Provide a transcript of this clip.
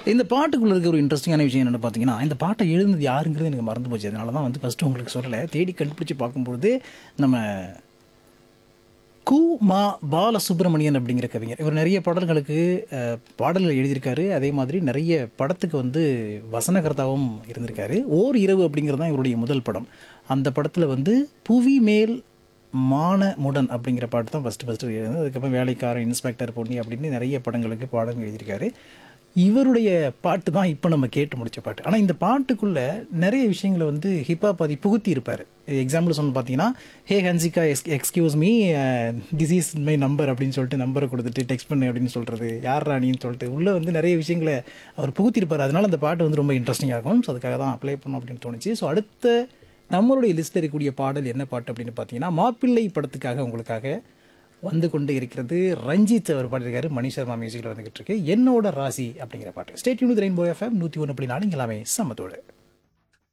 இந்த பாட்டுக்குள்ள இருக்க ஒரு இன்ட்ரெஸ்டிங்கான விஷயம் என்னென்னு பார்த்தீங்கன்னா இந்த பாட்டை எழுதுனது யாருங்கிறது எனக்கு மறந்து போச்சு அதனால தான் வந்து ஃபஸ்ட்டு உங்களுக்கு சொல்லலை தேடி கண்டுபிடிச்சு பார்க்கும்பொழுது நம்ம கு மா பாலசுப்ரமணியன் அப்படிங்கிற கவிஞர் இவர் நிறைய பாடல்களுக்கு அஹ், பாடல்கள் எழுதியிருக்காரு அதே மாதிரி நிறைய படத்துக்கு வந்து வசனகர்த்தாவும் இருந்திருக்காரு ஓர் இரவு அப்படிங்கிறது தான் இவருடைய முதல் படம் அந்த படத்தில் வந்து புவி மேல் மான முடன் அப்படிங்கிற பாட்டு தான் ஃபஸ்ட்டு ஃபஸ்ட்டு எழுதுனது அதுக்கப்புறம் வேலைக்காரன் இன்ஸ்பெக்டர் பொன்னி அப்படின்னு நிறைய படங்களுக்கு பாடல்கள் எழுதியிருக்காரு இவருடைய பாட்டு தான் இப்போ நம்ம கேட்டு முடிச்ச பாட்டு ஆனால் இந்த பாட்டுக்குள்ளே நிறைய விஷயங்களை வந்து ஹிப்ஹாப் அதை புகுத்தி இருப்பார் எக்ஸாம்பிள் சொன்ன பார்த்தீங்கன்னா hey Hansika ex excuse me this is my number அப்படின்னு சொல்லிட்டு நம்பரை கொடுத்துட்டு டெக்ஸ்ட் பண்ணு அப்படின்னு சொல்கிறது யார் ராணின்னு சொல்லிட்டு உள்ளே வந்து நிறைய விஷயங்களை அவர் புகுத்திருப்பார் அதனால அந்த பாட்டு வந்து ரொம்ப இன்ட்ரெஸ்டிங்காக இருக்கும் ஸோ அதுக்காக தான் அப்ளை பண்ணோம் அப்படின்னு தோணுச்சு ஸோ அடுத்த நம்மளுடைய லிஸ்ட்டில் இருக்கக்கூடிய பாடல் என்ன பாட்டு அப்படின்னு பார்த்தீங்கன்னா மாப்பிள்ளை படத்துக்காக உங்களுக்காக வந்து கொண்டு இருக்கிறது ரஞ்சித் அவர் பாடியிருக்காரு மணி சர்மா மியூசிக்கில் வந்துகிட்டு இருக்கு என்னோட ராசி அப்படிங்கிற பாட்டு ஸ்டேட் யூனிட் ரெயின்போ எஃப்எம் நூற்றி ஒன்று அப்படி நாலு எல்லாமே சம்மத்தோடு